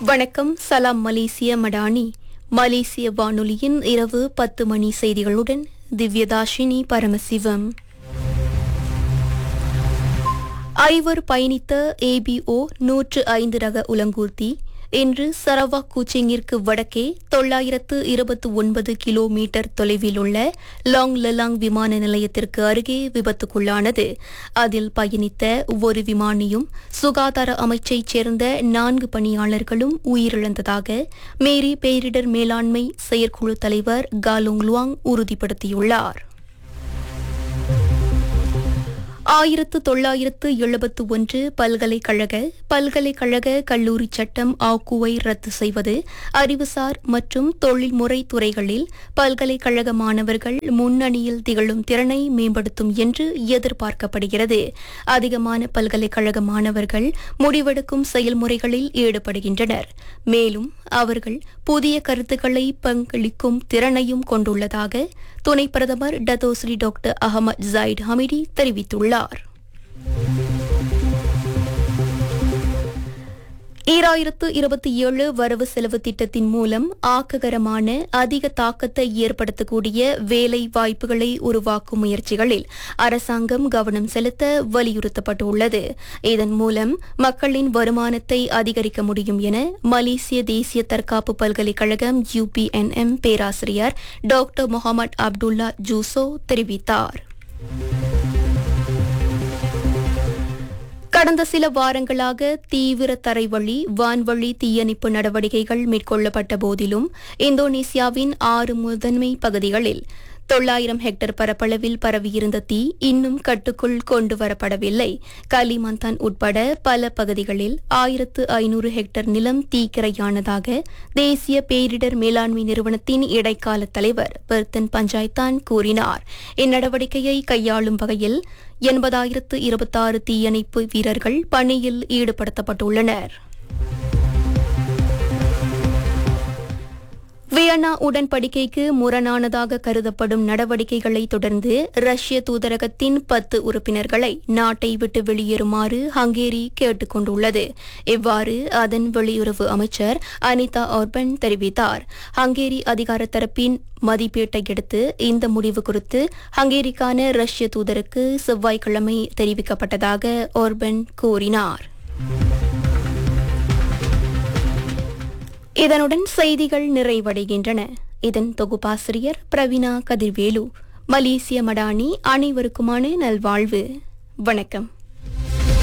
வணக்கம் சலாம் மலேசிய மடானி மலேசிய வானொலியின் இரவு பத்து மணி செய்திகளுடன் திவ்யதாஷினி பரமசிவம் ஐவர் பயணித்த ஏபிஓ நூற்று ஐந்து ரக உலங்கூர்த்தி இன்று சரவாக் கூச்சிங்கிற்கு வடக்கே தொள்ளாயிரத்து இருபத்து ஒன்பது கிலோமீட்டர் தொலைவில் உள்ள லாங் லலாங் விமான நிலையத்திற்கு அருகே விபத்துக்குள்ளானது அதில் பயணித்த ஒரு விமானியும் சுகாதார அமைச்சைச் சேர்ந்த நான்கு பணியாளர்களும் உயிரிழந்ததாக மேரி பேரிடர் மேலாண்மை செயற்குழு தலைவர் காலுங் லுவாங் உறுதிப்படுத்தியுள்ளார் ஆயிரத்து தொள்ளாயிரத்து எழுபத்து ஒன்று பல்கலைக்கழக பல்கலைக்கழக கல்லூரி சட்டம் ஆக்குவை ரத்து செய்வது அறிவுசார் மற்றும் தொழில்முறை துறைகளில் பல்கலைக்கழக மாணவர்கள் முன்னணியில் திகழும் திறனை மேம்படுத்தும் என்று எதிர்பார்க்கப்படுகிறது அதிகமான பல்கலைக்கழக மாணவர்கள் முடிவெடுக்கும் செயல்முறைகளில் ஈடுபடுகின்றனர் மேலும் அவர்கள் புதிய கருத்துக்களை பங்களிக்கும் திறனையும் கொண்டுள்ளதாக துணை பிரதமர் Dato' Sri doctor Ahmad Zahid Hamidi தெரிவித்துள்ளார் ஈராயிரத்து இருபத்தி ஏழு வரவு செலவு திட்டத்தின் மூலம் ஆக்ககரமான அதிக தாக்கத்தை ஏற்படுத்தக்கூடிய வேலை வாய்ப்புகளை உருவாக்கும் முயற்சிகளில் அரசாங்கம் கவனம் செலுத்த வலியுறுத்தப்பட்டுள்ளது இதன் மூலம் மக்களின் வருமானத்தை அதிகரிக்க முடியும் என மலேசிய தேசிய தற்காப்பு பல்கலைக்கழகம் யுபிஎன்எம் பேராசிரியர் டாக்டர் முகமது அப்துல்லா ஜூசோ தெரிவித்தார் கடந்த சில வாரங்களாக தீவிர தரைவழி வான்வழி தீயணைப்பு நடவடிக்கைகள் மேற்கொள்ளப்பட்ட போதிலும் இந்தோனேசியாவின் ஆறு முதன்மை பகுதிகளில் தொள்ளாயிரம் ஹெக்டேர் பரப்பளவில் பரவியிருந்த தீ இன்னும் கட்டுக்குள் கொண்டு வரப்படவில்லை கலிமந்தான் உட்பட பல பகுதிகளில் ஆயிரத்து ஐநூறு ஹெக்டேர் நிலம் தீக்கிரையானதாக தேசிய பேரிடர் மேலாண்மை நிறுவனத்தின் இடைக்கால தலைவர் பெர்தன் பஞ்சாயத்தான் கூறினார் இந்நடவடிக்கையை கையாளும் வகையில் எண்பதாயிரத்து இருபத்தாறு தீயணைப்பு வீரர்கள் பணியில் ஈடுபடுத்தப்பட்டுள்ளனர் வியன்னா உடன்படிக்கைக்கு முரணானதாக கருதப்படும் நடவடிக்கைகளை தொடர்ந்து ரஷ்ய தூதரகத்தின் பத்து உறுப்பினர்களை நாட்டை விட்டு வெளியேறுமாறு ஹங்கேரி கேட்டுக் கொண்டுள்ளது இவ்வாறு அதன் வெளியுறவு அமைச்சர் அனிதா ஆர்பன் தெரிவித்தார் ஹங்கேரி அதிகார தரப்பின் மதிப்பீட்டை அடுத்து இந்த முடிவு குறித்து ஹங்கேரிக்கான ரஷ்ய தூதருக்கு செவ்வாய்க்கிழமை தெரிவிக்கப்பட்டதாக ஆர்பன் கூறினார் இதனுடன் செய்திகள் நிறைவடைகின்றன இதன் தொகுப்பாசிரியர் பிரவீனா கதிர்வேலு மலேசிய மடானி அனைவருக்குமான நல்வாழ்வு வணக்கம்